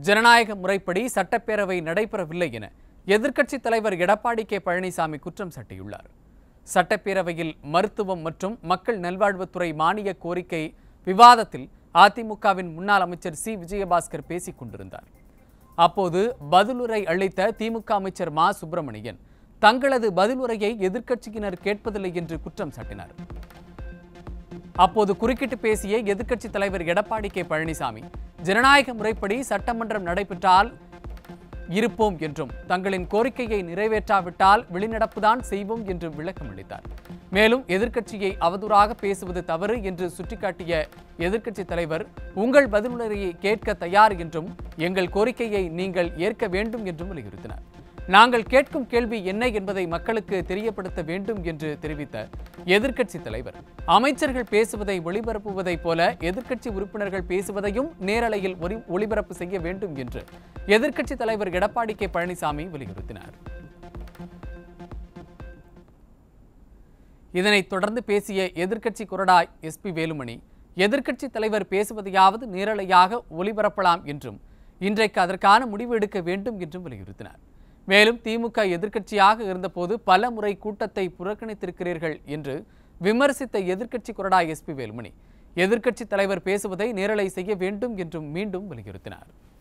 ஜனநாயக முறைப்படி சட்டப்பேரவை நடைபெறவில்லை என எதிர்க்கட்சித் தலைவர் எடப்பாடி கே பழனிசாமி குற்றம் சாட்டியுள்ளார் சட்டப்பேரவையில் மருத்துவம் மற்றும் மக்கள் நல்வாழ்வுத்துறை மானிய கோரிக்கை விவாதத்தில் அதிமுகவின் முன்னாள் அமைச்சர் சி விஜயபாஸ்கர் பேசிக் கொண்டிருந்தார் அப்போது பதிலுரை அளித்த திமுக அமைச்சர் மா சுப்பிரமணியன் தங்களது பதிலுரையை எதிர்க்கட்சியினர் கேட்பதில்லை என்று குற்றம் சாட்டினார் அப்போது குறுக்கிட்டு பேசிய எதிர்க்கட்சித் தலைவர் எடப்பாடி கே பழனிசாமி ஜனநாயக முறைப்படி சட்டமன்றம் நடைபெற்றால் இருப்போம் என்றும் தங்களின் கோரிக்கையை நிறைவேற்றாவிட்டால் வெளிநடப்புதான் செய்வோம் என்று விளக்கம் அளித்தார் மேலும் எதிர்க்கட்சியை அவதூறாக பேசுவது தவறு என்று சுட்டிக்காட்டிய எதிர்க்கட்சித் தலைவர் உங்கள் பதிலுரையை கேட்க தயார் என்றும் எங்கள் கோரிக்கையை நீங்கள் ஏற்க வேண்டும் என்றும் வலியுறுத்தினார் நாங்கள் கேட்கும் கேள்வி என்ன என்பதை மக்களுக்கு தெரியப்படுத்த வேண்டும் என்று தெரிவித்த எதிர்க்கட்சித் தலைவர் அமைச்சர்கள் பேசுவதை ஒளிபரப்புவதைப் போல எதிர்க்கட்சி உறுப்பினர்கள் பேசுவதையும் நேரலையில் ஒளி ஒளிபரப்பு செய்ய வேண்டும் என்று எதிர்க்கட்சித் தலைவர் எடப்பாடி கே பழனிசாமி வலியுறுத்தினார் இதனைத் தொடர்ந்து பேசிய எதிர்க்கட்சி கொறடாய் எஸ்பி வேலுமணி எதிர்க்கட்சி தலைவர் பேசுவதையாவது நேரலையாக ஒளிபரப்பலாம் என்றும் இன்றைக்கு அதற்கான முடிவு எடுக்க வேண்டும் என்றும் வலியுறுத்தினார் மேலும் திமுக எதிர்க்கட்சியாக இருந்தபோது பல முறை கூட்டத்தை புறக்கணித்திருக்கிறீர்கள் என்று விமர்சித்த எதிர்க்கட்சி கொறடாய் எஸ்பி வேலுமணி எதிர்க்கட்சி தலைவர் பேசுவதை நேரலை செய்ய வேண்டும் என்றும் மீண்டும் வலியுறுத்தினார்